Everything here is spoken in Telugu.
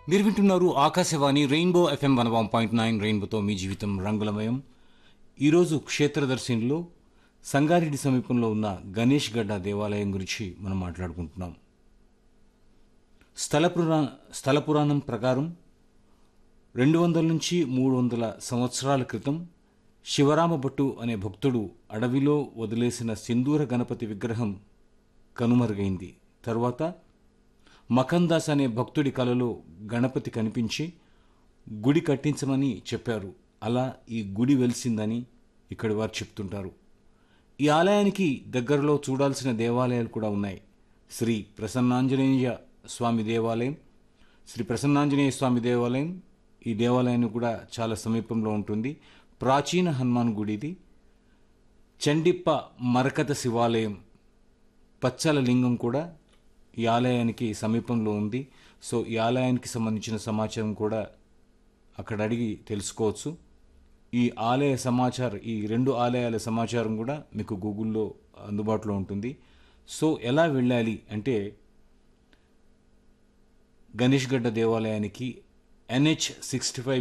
మీరు వింటున్నారు Akashvani rainbow FM one one point nine రెయిన్బోతో మీ జీవితం రంగులమయం ఈరోజు క్షేత్రదర్శినిలో సంగారెడ్డి సమీపంలో ఉన్న గణేష్ గడ్డ దేవాలయం గురించి మనం మాట్లాడుకుంటున్నాం స్థల పురా స్థల పురాణం ప్రకారం రెండు వందల నుంచి మూడు వందల సంవత్సరాల క్రితం శివరామ భట్టు అనే భక్తుడు అడవిలో వదిలేసిన సింధూర గణపతి విగ్రహం కనుమరుగైంది తర్వాత మఖందాస్ అనే భక్తుడి కలలో గణపతి కనిపించి గుడి కట్టించమని చెప్పారు అలా ఈ గుడి వెలిసిందని ఇక్కడి వారు చెప్తుంటారు ఈ ఆలయానికి దగ్గరలో చూడాల్సిన దేవాలయాలు కూడా ఉన్నాయి శ్రీ ప్రసన్నాంజనేయ స్వామి దేవాలయం శ్రీ ప్రసన్నాంజనేయ స్వామి దేవాలయం ఈ దేవాలయానికి కూడా చాలా సమీపంలో ఉంటుంది ప్రాచీన హనుమాన్ గుడి ఇది చండిప్ప మరకత శివాలయం పచ్చల లింగం కూడా ఈ ఆలయానికి సమీపంలో ఉంది సో ఈ ఆలయానికి సంబంధించిన సమాచారం కూడా అక్కడ అడిగి తెలుసుకోవచ్చు ఈ ఆలయ సమాచారం ఈ రెండు ఆలయాల సమాచారం కూడా మీకు గూగుల్లో అందుబాటులో ఉంటుంది సో ఎలా వెళ్ళాలి అంటే గణేష్ గడ్డ దేవాలయానికి ఎన్హెచ్ సిక్స్టీ ఫైవ్